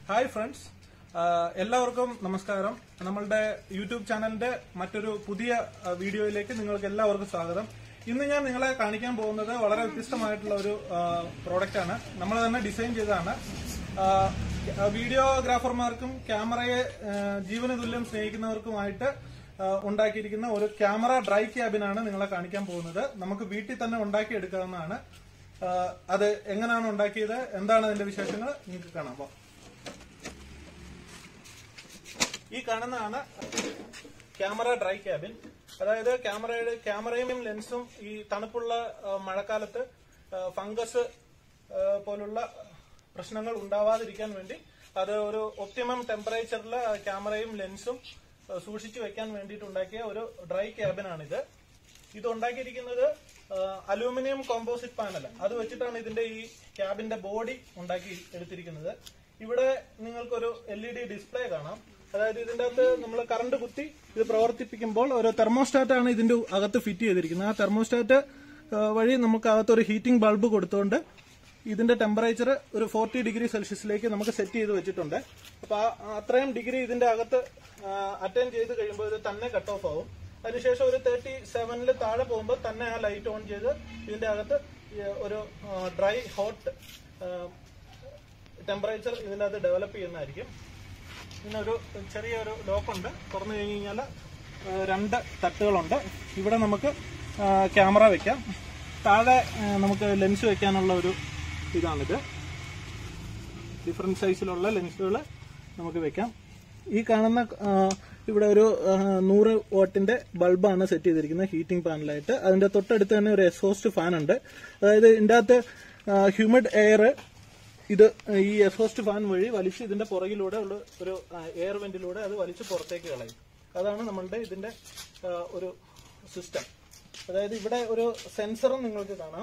hi friends ആഹ് എല്ലാവർക്കും നമസ്കാരം നമ്മളുടെ യൂട്യൂബ് ചാനലിന്റെ മറ്റൊരു പുതിയ ആഹ് വീഡിയോയിലേക്ക് നിങ്ങൾക്ക് എല്ലാവർക്കും സ്വാഗതം ഇന്ന് ഞാൻ നിങ്ങളെ കാണിക്കാൻ പോകുന്നത് വളരെ വ്യത്യസ്തമായിട്ടുള്ള ഒരു പ്രോഡക്റ്റ് ആണ് നമ്മൾ തന്നെ ഡിസൈൻ ചെയ്തതാണ് ആഹ് വീഡിയോഗ്രാഫർമാർക്കും ക്യാമറയെ ആഹ് ജീവന തുല്യം സ്നേഹിക്കുന്നവർക്കുമായിട്ട് ആഹ് ഉണ്ടാക്കിയിരിക്കുന്ന ഒരു ക്യാമറ ഡ്രൈ ക്യാബിനാണ് നിങ്ങളെ കാണിക്കാൻ പോകുന്നത് നമുക്ക് വീട്ടിൽ തന്നെ ഉണ്ടാക്കിയെടുക്കാവുന്നതാണ് ആഹ് അത് എങ്ങനെയാണ് ഉണ്ടാക്കിയത് എന്താണ് അതിന്റെ വിശേഷങ്ങൾ നിങ്ങൾക്ക് കാണാം അപ്പൊ ഈ കാണുന്നതാണ് ക്യാമറ ഡ്രൈ ക്യാബിൻ അതായത് ക്യാമറയുടെ ക്യാമറയും ലെൻസും ഈ തണുപ്പുള്ള ആ, മഴക്കാലത്ത് ആ, ഫംഗസ് ആ, പോലുള്ള പ്രശ്നങ്ങൾ ഉണ്ടാവാതിരിക്കാൻ വേണ്ടി അത് ഒരു ഒപ്റ്റിമം ടെമ്പറേച്ചറിൽ ക്യാമറയും ലെൻസും ആ, സൂക്ഷിച്ചു വെക്കാൻ വേണ്ടിയിട്ട് ഉണ്ടാക്കിയ ഒരു ഡ്രൈ ക്യാബിനാണിത് ഇത് ഉണ്ടാക്കിയിരിക്കുന്നത് അലൂമിനിയം കോമ്പോസിറ്റ് പാനൽ അത് വെച്ചിട്ടാണ് ഇതിന്റെ ഈ ക്യാബിന്റെ ബോഡി ഉണ്ടാക്കി എടുത്തിരിക്കുന്നത് ഇവിടെ നിങ്ങൾക്കൊരു എൽ ഇ ഡി ഡിസ്പ്ലേ കാണാം അതായത് ഇതിന്റെ അകത്ത് നമ്മൾ കറണ്ട് കുത്തി ഇത് പ്രവർത്തിപ്പിക്കുമ്പോൾ ഒരു തെർമോസ്റ്റാറ്റ് ആണ് ഇതിന്റെ അകത്ത് ഫിറ്റ് ചെയ്തിരിക്കുന്നത് ആ തെർമോസ്റ്റാറ്റ് വഴി നമുക്ക് അകത്ത് ഒരു ഹീറ്റിംഗ് ബൾബ് കൊടുത്തുകൊണ്ട് ഇതിന്റെ ടെമ്പറേച്ചർ ഒരു ഫോർട്ടി ഡിഗ്രി സെൽഷ്യസിലേക്ക് നമുക്ക് സെറ്റ് ചെയ്ത് വെച്ചിട്ടുണ്ട് അപ്പൊ ആ അത്രയും ഡിഗ്രി ഇതിന്റെ അകത്ത് അറ്റൻഡ് ചെയ്ത് കഴിയുമ്പോൾ ഇത് തന്നെ കട്ട് ഓഫ് ആവും അതിനുശേഷം ഒരു തേർട്ടി സെവനിൽ താഴെ പോകുമ്പോൾ തന്നെ ആ ലൈറ്റ് ഓൺ ചെയ്ത് ഇതിന്റെ അകത്ത് ഈ ഒരു ഡ്രൈ ഹോട്ട് ടെമ്പറേച്ചർ ഇതിന്റെ അകത്ത് ഡെവലപ്പ് ചെയ്യുന്നതായിരിക്കും ഇതിനൊരു ചെറിയൊരു ലോക്കുണ്ട് തുറന്നു കഴിഞ്ഞ് കഴിഞ്ഞാൽ രണ്ട് തട്ടുകളുണ്ട് ഇവിടെ നമുക്ക് ക്യാമറ വെക്കാം താഴെ ആ, നമുക്ക് ലെൻസ് വെക്കാനുള്ള ഒരു ഇതാണിത് ഡിഫറെന്റ് സൈസിലുള്ള ലെൻസുകൾ നമുക്ക് വെക്കാം ഈ കാണുന്ന ആ, ഇവിടെ ഒരു ആ, നൂറ് വാട്ടിന്റെ ബൾബാണ് സെറ്റ് ചെയ്തിരിക്കുന്നത് ഹീറ്റിംഗ് പാനലായിട്ട് അതിന്റെ തൊട്ടടുത്ത് തന്നെ ഒരു എക്സോസ്റ്റ് ഫാൻ ഉണ്ട് അതായത് ഇതിന്റെ അകത്ത് ഹ്യൂമിഡ് എയർ ഇത് ഈ എക്സോസ്റ്റ് ഫാൻ വഴി വലിച്ച് ഇതിന്റെ പുറകിലൂടെ ഉള്ള ഒരു എയർ വെന്റിലൂടെ അത് വലിച്ച് പുറത്തേക്ക് കളയും അതാണ് നമ്മളുടെ ഇതിന്റെ ആ, ഒരു സിസ്റ്റം അതായത് ഇവിടെ ഒരു സെൻസറും നിങ്ങൾക്ക് കാണാം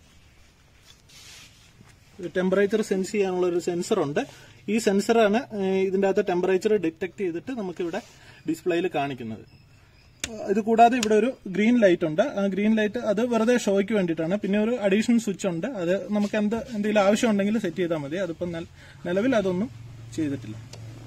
ടെമ്പറേച്ചർ സെൻസ് ചെയ്യാനുള്ള ഒരു സെൻസർ ഉണ്ട് ഈ സെൻസറാണ് ഏഹ്, ഇതിന്റെ അകത്ത് ടെമ്പറേച്ചർ ഡിറ്റക്ട് ചെയ്തിട്ട് നമുക്കിവിടെ ഡിസ്പ്ലേയിൽ കാണിക്കുന്നത് ഏഹ്, ഇത് കൂടാതെ ഇവിടെ ഒരു ഗ്രീൻ ലൈറ്റ് ഉണ്ട് ആ ഗ്രീൻ ലൈറ്റ് അത് വെറുതെ ഷോയ്ക്ക് വേണ്ടിയിട്ടാണ് പിന്നെ ഒരു അഡീഷണൽ സ്വിച്ച് ഉണ്ട് അത് നമുക്ക് എന്ത് എന്തെങ്കിലും ആവശ്യം ഉണ്ടെങ്കിൽ സെറ്റ് ചെയ്താൽ മതി അതിപ്പം നെൽ- നിലവിൽ അതൊന്നും ചെയ്തിട്ടില്ല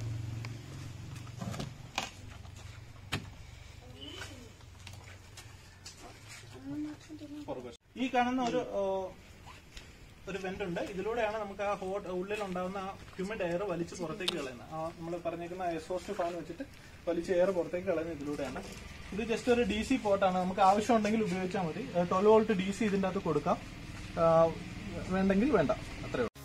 ഈ കാണുന്ന ഒരു ഏഹ്, ഒരു വെന്റ് ഉണ്ട് ഇതിലൂടെയാണ് നമുക്ക് ആ ഹോട്ട് ഉള്ളിൽ ഉണ്ടാകുന്ന ആ ഹ്യൂമിഡ് എയർ വലിച്ച് പുറത്തേക്ക് കളയുന്നത് ആ നമ്മൾ പറഞ്ഞേക്കുന്ന എക്സോസ്റ്റ് ഫാൻ വെച്ചിട്ട് വലിച്ച് എയർ പുറത്തേക്ക് കളയുന്നത് ഇതിലൂടെയാണ് ഇത് ജസ്റ്റ് ഒരു ഡി സി പോർട്ടാണ് നമുക്ക് ആവശ്യം ഉണ്ടെങ്കിൽ ഉപയോഗിച്ചാൽ മതി ട്വൽവ് വോൾട്ട് ഡി സി ഇതിന്റെ അകത്ത് കൊടുക്കാം ആ, വേണ്ടെങ്കിൽ വേണ്ട അത്രേ ഉള്ളൂ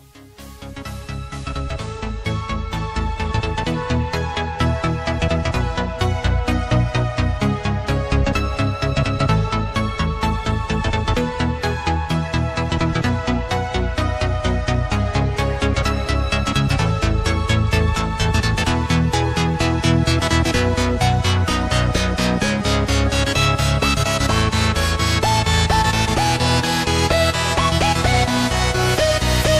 Thank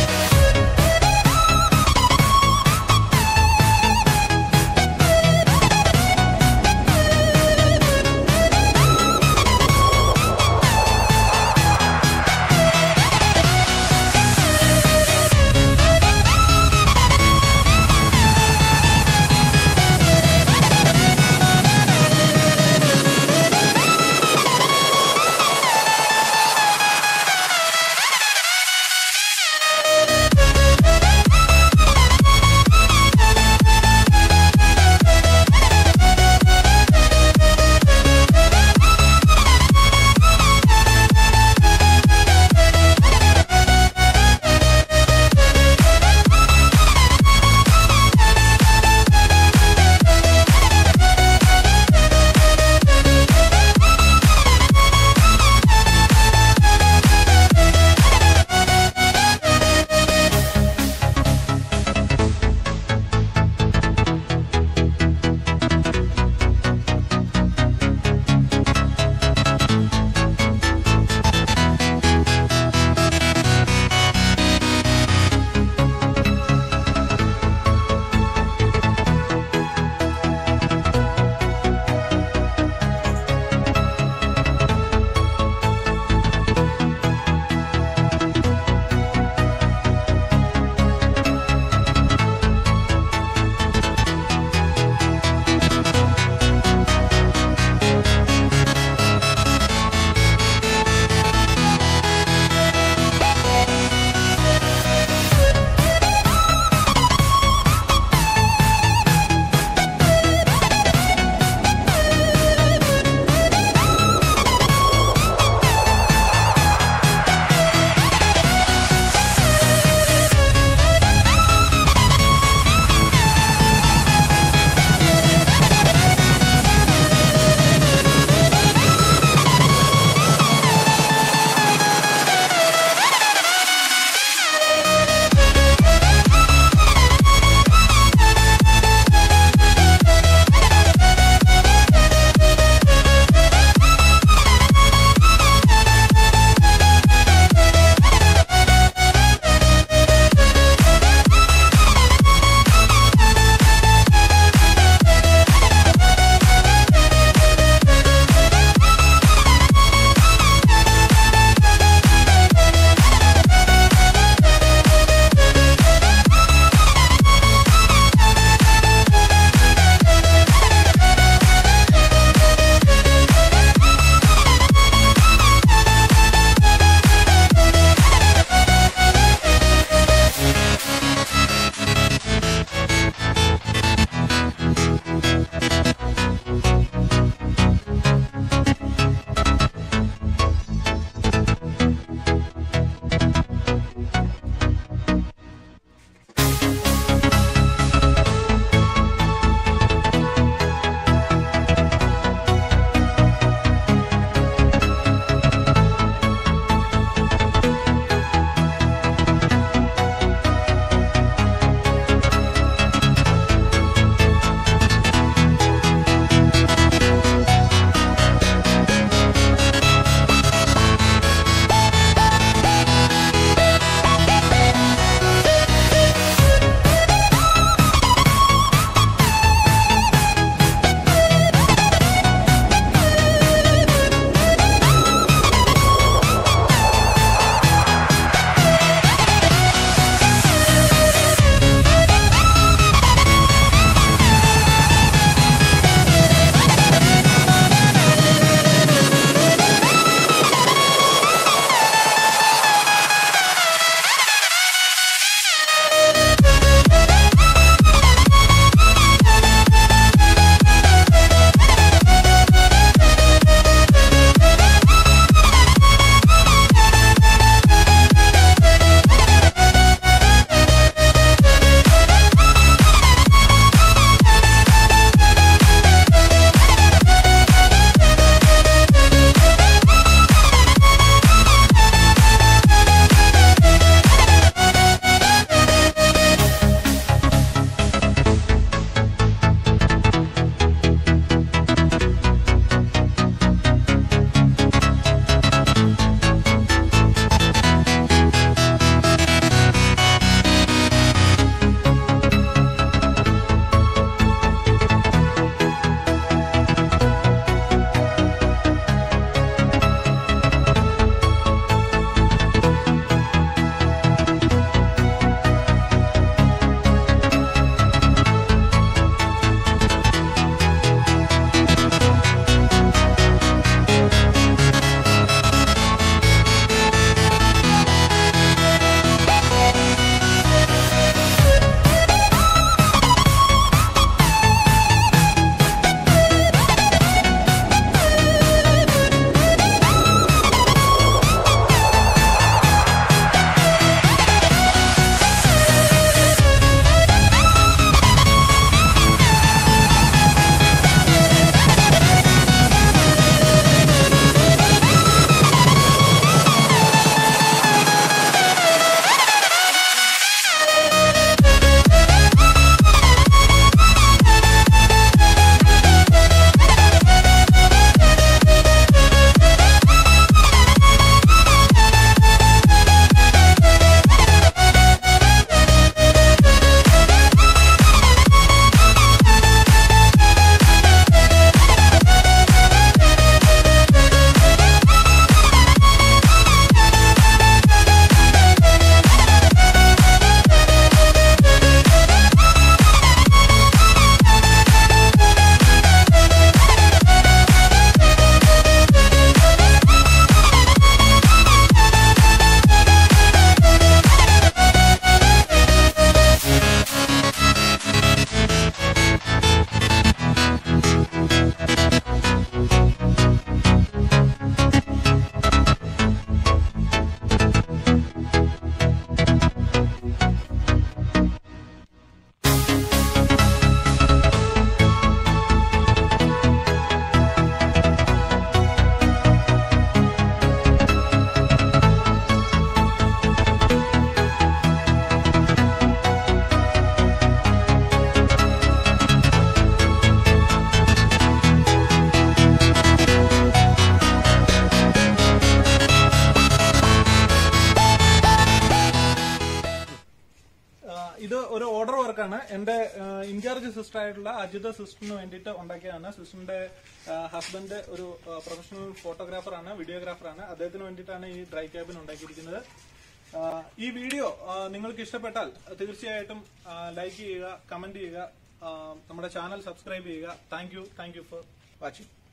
വർക്കാണ് എന്റെ ഇൻചാർജ് സിസ്റ്റർ ആയിട്ടുള്ള അജിത സിസ്റ്ററിന് വേണ്ടിയിട്ട് ഉണ്ടാക്കിയതാണ് സിസ്റ്ററിന്റെ ഹസ്ബൻഡ് ഒരു പ്രൊഫഷണൽ ഫോട്ടോഗ്രാഫറാണ് വീഡിയോഗ്രാഫറാണ് അദ്ദേഹത്തിന് വേണ്ടിയിട്ടാണ് ഈ ഡ്രൈ ക്യാബിൻ ഉണ്ടാക്കിയിരിക്കുന്നത് ആ, ഈ വീഡിയോ ആ, നിങ്ങൾക്ക് ഇഷ്ടപ്പെട്ടാൽ തീർച്ചയായിട്ടും ലൈക്ക് ചെയ്യുക കമന്റ് ചെയ്യുക ആ, നമ്മുടെ ചാനൽ സബ്സ്ക്രൈബ് ചെയ്യുക thank you thank you for watching